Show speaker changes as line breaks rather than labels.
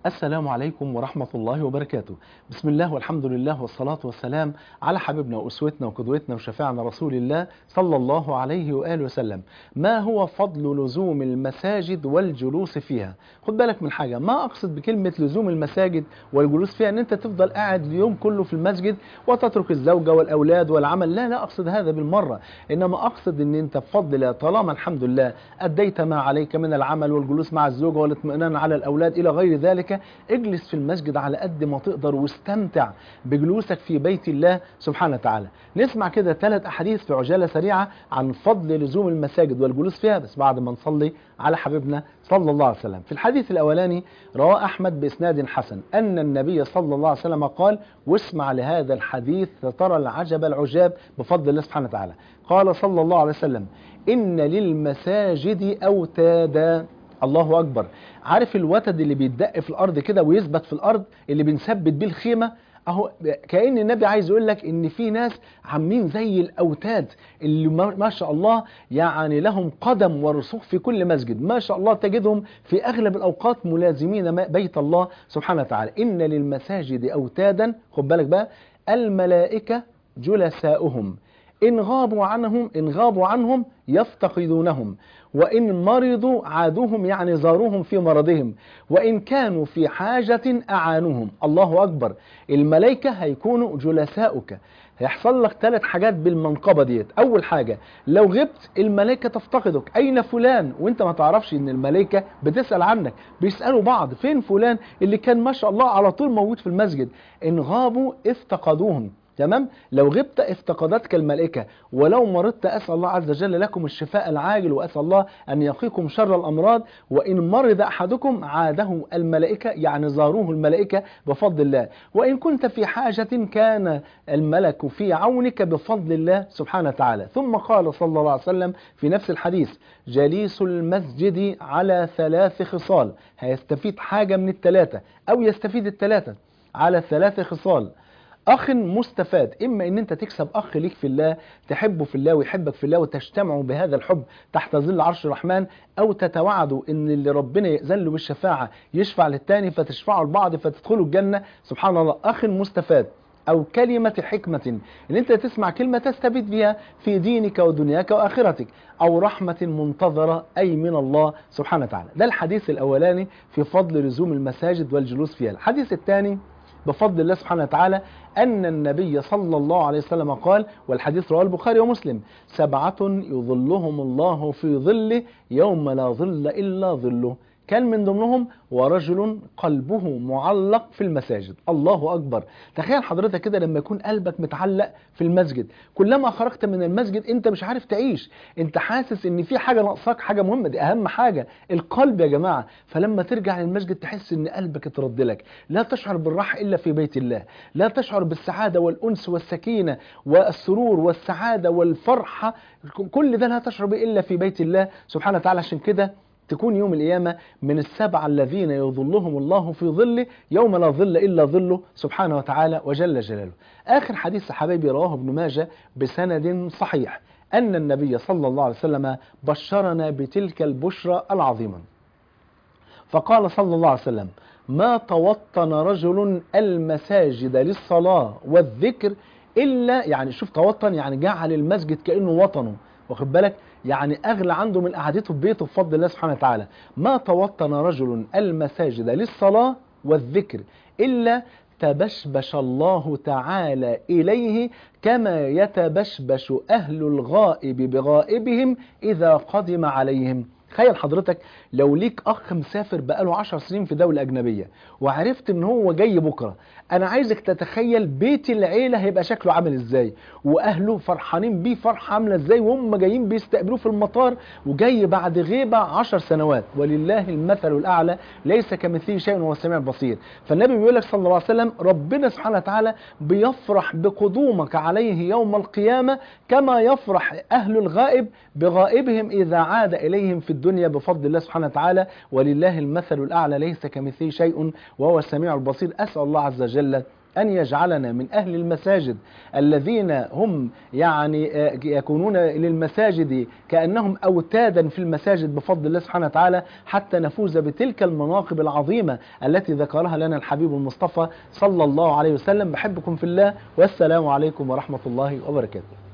السلام عليكم ورحمة الله وبركاته بسم الله والحمد لله والصلاة والسلام على حبيبنا وأسوتنا وقدوتنا وشفاعنا رسول الله صلى الله عليه وآله وسلم ما هو فضل لزوم المساجد والجلوس فيها خد بالك من حاجة ما أقصد بكلمة لزوم المساجد والجلوس فيها أن أنت تفضل قاعد اليوم كله في المسجد وتترك الزوجة والأولاد والعمل لا لا أقصد هذا بالمرة إنما أقصد أن أنت بفضل الله طالما الحمد لله أديت ما عليك من العمل والجلوس مع الزوجة والاطمئنان على الأولاد إلى غير ذلك اجلس في المسجد على قد ما تقدر واستمتع بجلوسك في بيت الله سبحانه وتعالى نسمع كده ثلاث أحاديث في عجالة سريعة عن فضل لزوم المساجد والجلوس فيها بس بعد ما نصلي على حبيبنا صلى الله عليه وسلم في الحديث الأولاني رواه أحمد بإسناد حسن أن النبي صلى الله عليه وسلم قال واسمع لهذا الحديث ترى العجب العجاب بفضل الله سبحانه وتعالى قال صلى الله عليه وسلم إن للمساجد أوتادا الله أكبر عارف الوتد اللي بيتدق في الأرض كده ويثبت في الأرض اللي بنثبت بيه الخيمة اهو كأن النبي عايز يقول لك ان في ناس عاملين زي الاوتاد اللي ما شاء الله يعني لهم قدم ورسوخ في كل مسجد ما شاء الله تجدهم في اغلب الاوقات ملازمين بيت الله سبحانه وتعالى ان للمساجد اوتادا خد بالك بقى الملائكة جلساؤهم إن غابوا عنهم إن غابوا عنهم يفتقدونهم وإن مرضوا عادوهم يعني زاروهم في مرضهم وإن كانوا في حاجة أعانوهم الله أكبر الملائكة هيكونوا جلساؤك هيحصل لك ثلاث حاجات بالمنقبة ديت أول حاجة لو غبت الملائكة تفتقدك أين فلان وانت ما تعرفش ان الملائكة بتسأل عنك بيسألوا بعض فين فلان اللي كان ما شاء الله على طول موجود في المسجد إن غابوا افتقدوهم تمام لو غبت افتقدتك الملائكة ولو مرضت أسأل الله عز وجل لكم الشفاء العاجل وأسأل الله أن يقيكم شر الأمراض وإن مرض أحدكم عاده الملائكة يعني زاروه الملائكة بفضل الله وإن كنت في حاجة كان الملك في عونك بفضل الله سبحانه وتعالى ثم قال صلى الله عليه وسلم في نفس الحديث جليس المسجد على ثلاث خصال هيستفيد حاجة من الثلاثة أو يستفيد الثلاثة على ثلاث خصال اخ مستفاد اما ان انت تكسب اخ ليك في الله تحبه في الله ويحبك في الله وتجتمعوا بهذا الحب تحت ظل عرش الرحمن او تتوعدوا ان اللي ربنا يأذن له بالشفاعة يشفع للتاني فتشفعوا لبعض فتدخلوا الجنة سبحان الله اخ مستفاد او كلمة حكمة ان انت تسمع كلمة تستفيد بها في دينك ودنياك واخرتك او رحمة منتظرة اي من الله سبحانه وتعالى ده الحديث الاولاني في فضل لزوم المساجد والجلوس فيها الحديث الثاني بفضل الله سبحانه وتعالى أن النبي صلى الله عليه وسلم قال والحديث رواه البخاري ومسلم سبعة يظلهم الله في ظله يوم لا ظل إلا ظله كان من ضمنهم ورجل قلبه معلق في المساجد الله أكبر تخيل حضرتك كده لما يكون قلبك متعلق في المسجد كلما خرجت من المسجد انت مش عارف تعيش انت حاسس ان في حاجة ناقصاك حاجة مهمة دي اهم حاجة القلب يا جماعة فلما ترجع للمسجد تحس ان قلبك اترد لك لا تشعر بالراحة الا في بيت الله لا تشعر بالسعادة والانس والسكينة والسرور والسعادة والفرحة كل ده لا تشعر به الا في بيت الله سبحانه وتعالى عشان كده تكون يوم القيامة من السبعة الذين يظلهم الله في ظله يوم لا ظل إلا ظله سبحانه وتعالى وجل جلاله آخر حديث حبيبي رواه ابن ماجه بسند صحيح أن النبي صلى الله عليه وسلم بشرنا بتلك البشرى العظيمة فقال صلى الله عليه وسلم ما توطن رجل المساجد للصلاة والذكر إلا يعني شوف توطن يعني جعل المسجد كأنه وطنه واخد بالك يعني أغلى عنده من قعدته في بيته بفضل الله سبحانه وتعالى ما توطن رجل المساجد للصلاة والذكر إلا تبشبش الله تعالى إليه كما يتبشبش أهل الغائب بغائبهم إذا قدم عليهم تخيل حضرتك لو ليك اخ مسافر بقاله 10 سنين في دولة اجنبية وعرفت ان هو جاي بكرة انا عايزك تتخيل بيت العيلة هيبقى شكله عامل ازاي واهله فرحانين بيه فرحة عاملة ازاي وهم جايين بيستقبلوه في المطار وجاي بعد غيبة 10 سنوات ولله المثل الاعلى ليس كمثله شيء وهو السميع البصير فالنبي بيقول لك صلى الله عليه وسلم ربنا سبحانه وتعالى بيفرح بقدومك عليه يوم القيامة كما يفرح اهل الغائب بغائبهم اذا عاد اليهم في الدنيا بفضل الله سبحانه وتعالى ولله المثل الأعلى ليس كمثله شيء وهو السميع البصير أسأل الله عز وجل أن يجعلنا من أهل المساجد الذين هم يعني يكونون للمساجد كأنهم أوتادا في المساجد بفضل الله سبحانه وتعالى حتى نفوز بتلك المناقب العظيمة التي ذكرها لنا الحبيب المصطفى صلى الله عليه وسلم بحبكم في الله والسلام عليكم ورحمة الله وبركاته